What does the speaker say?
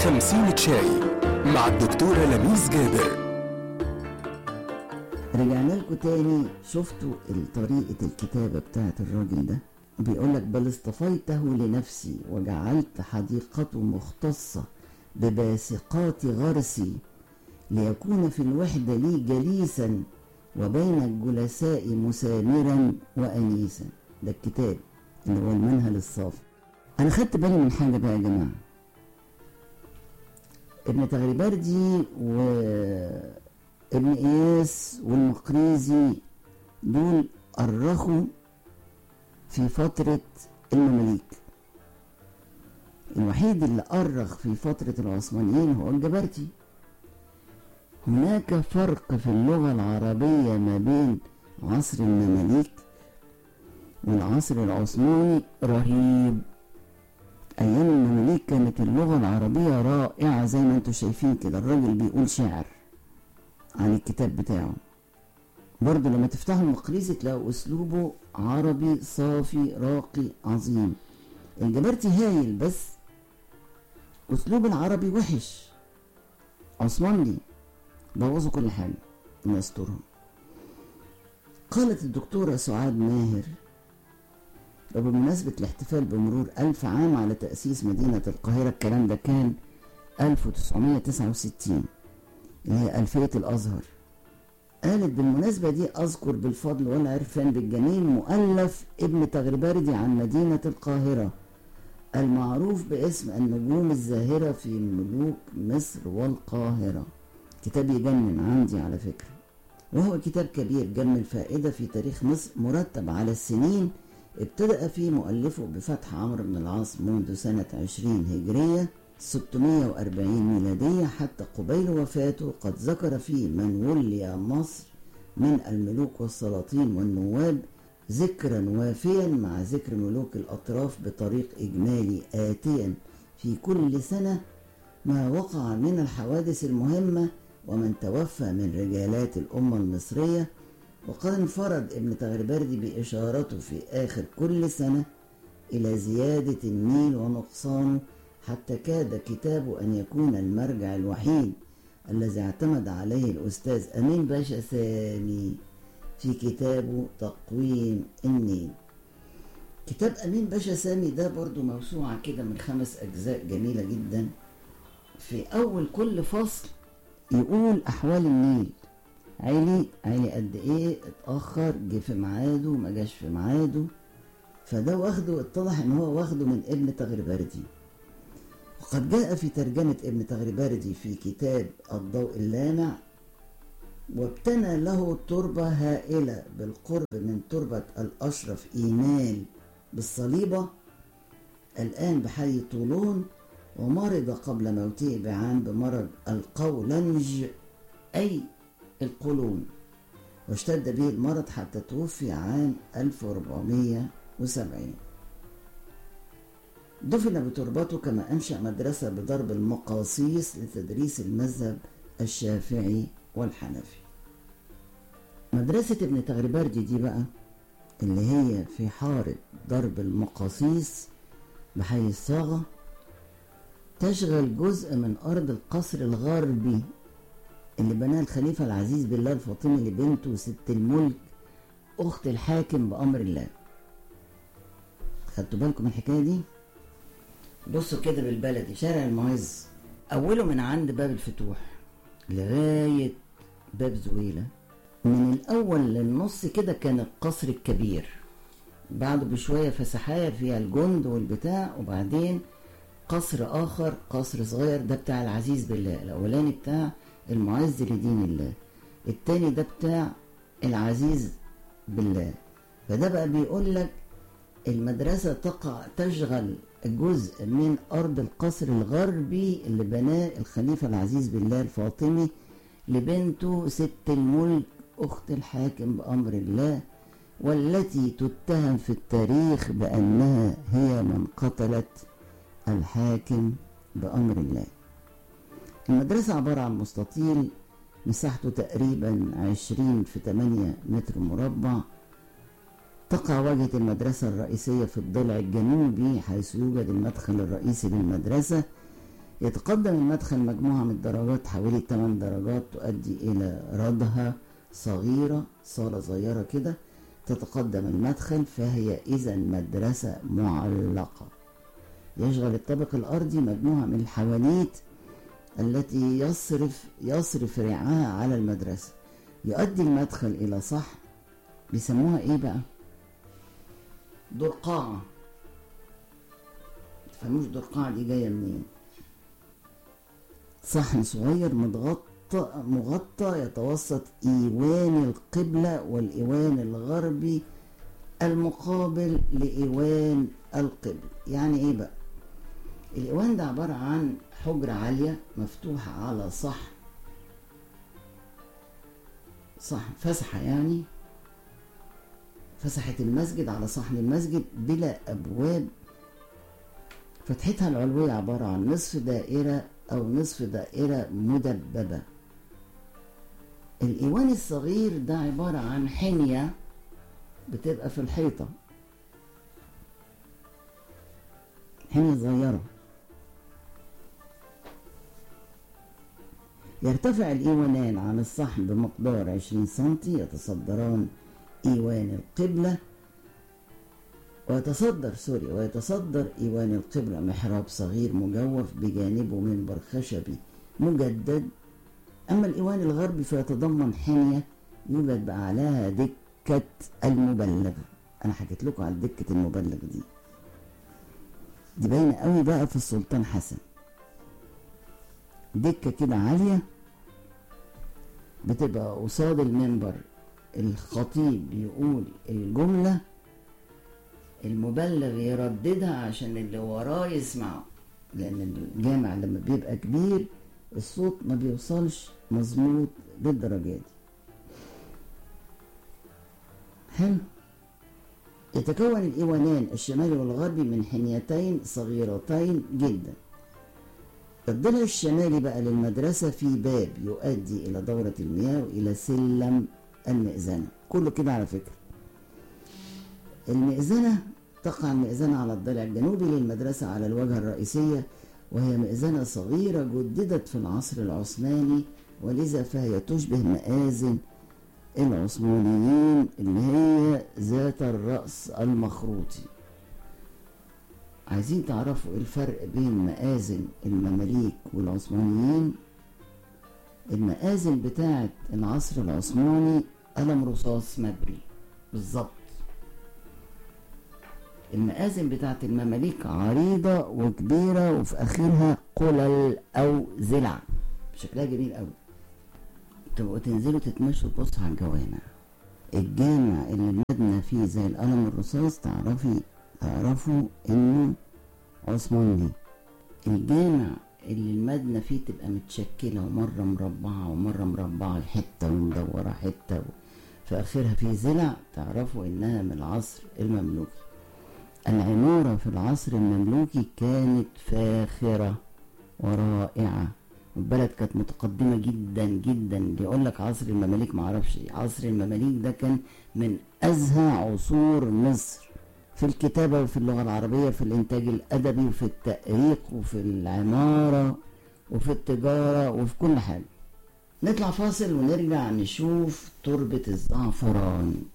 خمسين شاي مع الدكتورة لميس جابر رجعنا لكم تاني شفتوا طريقة الكتابة بتاعت الراجل ده بيقولك بل اصطفيته لنفسي وجعلت حديقته مختصة بباسقات غرسي ليكون في الوحدة لي جليسا وبين الجلساء مسامرا وأنيسا ده الكتاب اللي هو المنهل الصافي أنا خدت بالي من حاجة بقى يا جماعة ابن تغريبردي وابن إياس والمقريزي دول أرخوا في فترة المماليك الوحيد اللي أرخ في فترة العثمانيين هو الجبرتي هناك فرق في اللغة العربية ما بين عصر المماليك والعصر العثماني رهيب أيام المماليك كانت اللغة العربية رائعة زي ما انتم شايفين كده الراجل بيقول شعر عن الكتاب بتاعه برضه لما تفتحوا المقريزي تلاقوا أسلوبه عربي صافي راقي عظيم الجبرتي هايل بس أسلوب العربي وحش عثماني بوظوا كل حاجة الله يسترهم قالت الدكتورة سعاد ماهر وبمناسبة الاحتفال بمرور ألف عام على تأسيس مدينة القاهرة الكلام ده كان 1969 اللي هي ألفية الأزهر قالت بالمناسبة دي أذكر بالفضل والعرفان بالجميل مؤلف ابن تغربردي عن مدينة القاهرة المعروف باسم النجوم الزاهرة في ملوك مصر والقاهرة كتاب يجنن عندي على فكرة وهو كتاب كبير جم الفائدة في تاريخ مصر مرتب على السنين ابتدأ فيه مؤلفه بفتح عمرو بن العاص منذ سنة 20 هجرية 640 ميلادية حتى قبيل وفاته قد ذكر فيه من ولي مصر من الملوك والسلاطين والنواب ذكرا وافيا مع ذكر ملوك الأطراف بطريق إجمالي آتيا في كل سنة ما وقع من الحوادث المهمة ومن توفى من رجالات الأمة المصرية وقد انفرد ابن تغربردي بإشارته في آخر كل سنة إلى زيادة النيل ونقصانه حتى كاد كتابه أن يكون المرجع الوحيد الذي اعتمد عليه الأستاذ أمين باشا سامي في كتابه تقويم النيل كتاب أمين باشا سامي ده برضو موسوعة كده من خمس أجزاء جميلة جدا في أول كل فصل يقول أحوال النيل عيلي عيلي قد إيه اتأخر جه في ميعاده ما جاش في ميعاده فده واخده اتضح إن هو واخده من ابن تغربردي وقد جاء في ترجمة ابن تغربردي في كتاب الضوء اللامع وابتنى له تربة هائلة بالقرب من تربة الأشرف إيمال بالصليبة الآن بحي طولون ومرض قبل موته بعام بمرض القولنج أي القولون واشتد به المرض حتى توفي عام 1470 دفن بتربته كما أنشأ مدرسة بضرب المقاصيص لتدريس المذهب الشافعي والحنفي مدرسة ابن تغربردي دي بقى اللي هي في حارة ضرب المقاصيص بحي الصاغة تشغل جزء من أرض القصر الغربي اللي بناه الخليفة العزيز بالله الفاطمي لبنته ست الملك أخت الحاكم بأمر الله خدتوا بالكم من الحكاية دي؟ بصوا كده بالبلدي شارع المعز أوله من عند باب الفتوح لغاية باب زويلة من الأول للنص كده كان القصر الكبير بعده بشوية فسحاية فيها الجند والبتاع وبعدين قصر آخر قصر صغير ده بتاع العزيز بالله الأولاني بتاع المعز لدين الله التاني ده بتاع العزيز بالله فده بقى بيقول لك المدرسة تقع تشغل جزء من أرض القصر الغربي اللي بناه الخليفة العزيز بالله الفاطمي لبنته ست الملك أخت الحاكم بأمر الله والتي تتهم في التاريخ بأنها هي من قتلت الحاكم بأمر الله المدرسة عبارة عن مستطيل مساحته تقريبا عشرين في تمانية متر مربع تقع واجهة المدرسة الرئيسية في الضلع الجنوبي حيث يوجد المدخل الرئيسي للمدرسة يتقدم المدخل مجموعة من الدرجات حوالي 8 درجات تؤدي إلى ردهة صغيرة صالة صغيرة كده تتقدم المدخل فهي إذا مدرسة معلقة يشغل الطابق الأرضي مجموعة من الحوانيت التي يصرف يصرف رعاها على المدرسة يؤدي المدخل إلى صحن بيسموها إيه بقى؟ درقاعة تفهموش درقاعة دي جاية منين؟ صحن صغير متغطى مغطى يتوسط ايوان القبلة والايوان الغربي المقابل لايوان القبل يعني ايه بقى الايوان ده عبارة عن حجرة عالية مفتوحة على صحن صحن فسحة يعني فسحة المسجد على صحن المسجد بلا أبواب فتحتها العلوية عبارة عن نصف دائرة أو نصف دائرة مدببة الإيوان الصغير ده عبارة عن حنية بتبقى في الحيطة حنية صغيرة يرتفع الإيوانان عن الصحن بمقدار عشرين سنتي يتصدران إيوان القبلة ويتصدر سوري ويتصدر إيوان القبلة محراب صغير مجوف بجانبه منبر خشبي مجدد أما الإيوان الغربي فيتضمن حنية يوجد بأعلاها دكة المبلغ أنا حكيت لكم على دكة المبلغ دي دي باينة قوي بقى في السلطان حسن دكة كده عالية بتبقى قصاد المنبر الخطيب يقول الجملة المبلغ يرددها عشان اللي وراه يسمعه لأن الجامع لما بيبقى كبير الصوت ما بيوصلش مظبوط بالدرجة دي حلو يتكون الإيوانان الشمالي والغربي من حنيتين صغيرتين جدا الضلع الشمالي بقى للمدرسة في باب يؤدي إلى دورة المياه وإلى سلم المئذنة كله كده على فكرة المئذنة تقع المئذنة على الضلع الجنوبي للمدرسة على الواجهة الرئيسية وهي مئذنة صغيرة جددت في العصر العثماني ولذا فهي تشبه مآذن العثمانيين اللي هي ذات الرأس المخروطي عايزين تعرفوا ايه الفرق بين مآذن المماليك والعثمانيين المآذن بتاعت العصر العثماني قلم رصاص مبري بالظبط المآذن بتاعت المماليك عريضة وكبيرة وفي آخرها قلل أو زلع شكلها جميل أوي تبقوا تنزلوا تتمشوا تبصوا على الجوامع الجامع اللي المبنى فيه زي القلم الرصاص تعرفي تعرفوا انه عثماني الجامع اللي المبنى فيه تبقى متشكلة ومرة مربعة ومرة مربعة حتة ومدورة حتة في آخرها في زلع تعرفوا إنها من العصر المملوكي العمارة في العصر المملوكي كانت فاخرة ورائعة والبلد كانت متقدمة جدا جدا اللي يقول لك عصر المماليك معرفش عصر المماليك ده كان من أزهى عصور مصر في الكتابة وفي اللغة العربية في الإنتاج الأدبي وفي التأريخ وفي العمارة وفي التجارة وفي كل حاجة نطلع فاصل ونرجع نشوف تربة الزعفران